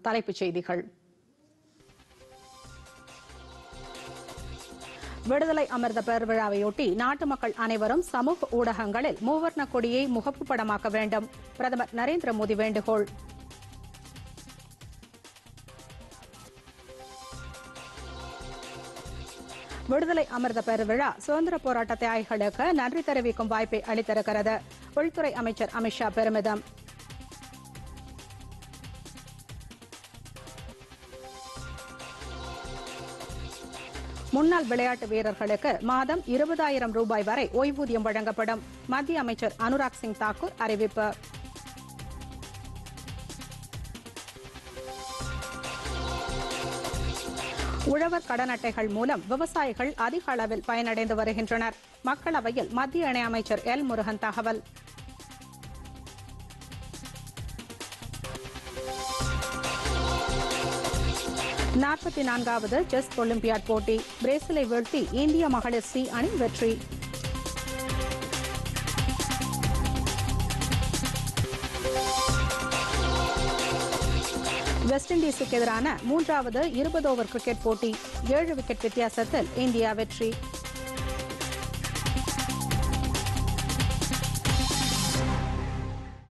தலைப்புச் செய்திகள் விடுதலை அமிர்த பெருவிழாவையொட்டி நாட்டு மக்கள் அனைவரும் சமூக ஊடகங்களில் மூவர்ண கொடியை முகப்பு படமாக்க வேண்டும் பிரதமர் நரேந்திர மோடி வேண்டுகோள் விடுதலை அமிர்த பெருவிழா சுதந்திர போராட்ட தியாகிகளுக்கு நன்றி தெரிவிக்கும் வாய்ப்பை அளித்திருக்கிறது உள்துறை அமைச்சர் அமித்ஷா பெருமிதம் முன்னாள் விளையாட்டு வீரர்களுக்கு மாதம் இருபதாயிரம் ரூபாய் வரை ஓய்வூதியம் வழங்கப்படும் மத்திய அமைச்சர் அனுராக் சிங் தாக்கூர் அறிவிப்பு உழவர் கடன் அட்டைகள் மூலம் விவசாயிகள் அதிக அளவில் பயனடைந்து வருகின்றனர் மக்களவையில் மத்திய இணையமைச்சர் எல் முருகன் தகவல் நாற்பத்தி நான்காவது செஸ் ஒலிம்பியாட் போட்டி பிரேசிலை வீழ்த்தி இந்திய மகளிர் சி அணி வெற்றி வெஸ்ட் இண்டீஸுக்கு எதிரான மூன்றாவது இருபது ஓவர் கிரிக்கெட் போட்டி ஏழு விக்கெட் வித்தியாசத்தில் இந்தியா வெற்றி